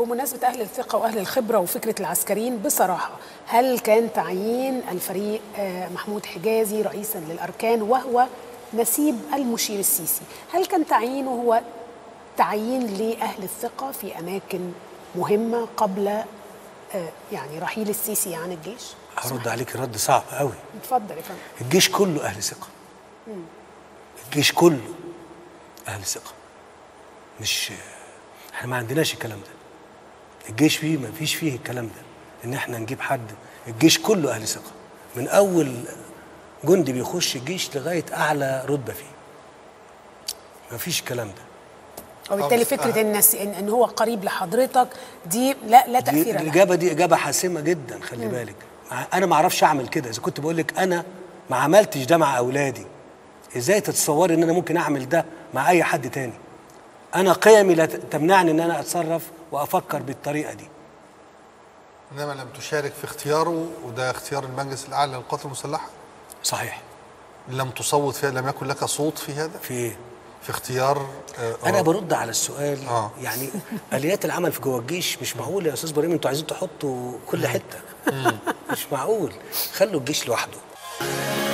بمناسبة أهل الثقة وأهل الخبرة وفكرة العسكريين بصراحة هل كان تعيين الفريق آه، محمود حجازي رئيسا للأركان وهو نسيب المشير السيسي هل كان تعيينه هو تعيين لأهل الثقة في أماكن مهمة قبل آه، يعني رحيل السيسي عن الجيش؟ هرد عليك رد صعب قوي اتفضل يا فندم الجيش كله اهل ثقه الجيش كله اهل ثقه مش احنا ما عندناش الكلام ده الجيش فيه ما فيش فيه الكلام ده ان احنا نجيب حد الجيش كله اهل ثقه من اول جندي بيخش الجيش لغايه اعلى رتبه فيه ما فيش الكلام ده وبالتالي طب، فكرة آه. إن الس- إن إن هو قريب لحضرتك دي لا لا دي تأثير لها الاجابه دي اجابه حاسمه جدا خلي بالك مع- انا ما اعرفش اعمل كده اذا كنت بقول لك انا ما عملتش ده مع اولادي ازاي تتصوري ان انا ممكن اعمل ده مع اي حد تاني انا قيمي لا ت- تمنعني ان انا اتصرف وافكر بالطريقه دي انما لم تشارك في اختياره وده اختيار المجلس الاعلى للقوات المسلحه صحيح لم تصوت فيها لم يكن لك صوت في هذا في ايه في اختيار آه، انا آه، برد على السؤال آه. يعني اليات العمل في جوه الجيش مش معقول يا استاذ ابراهيم انتوا عايزين تحطوا كل حته مش معقول خلوا الجيش لوحده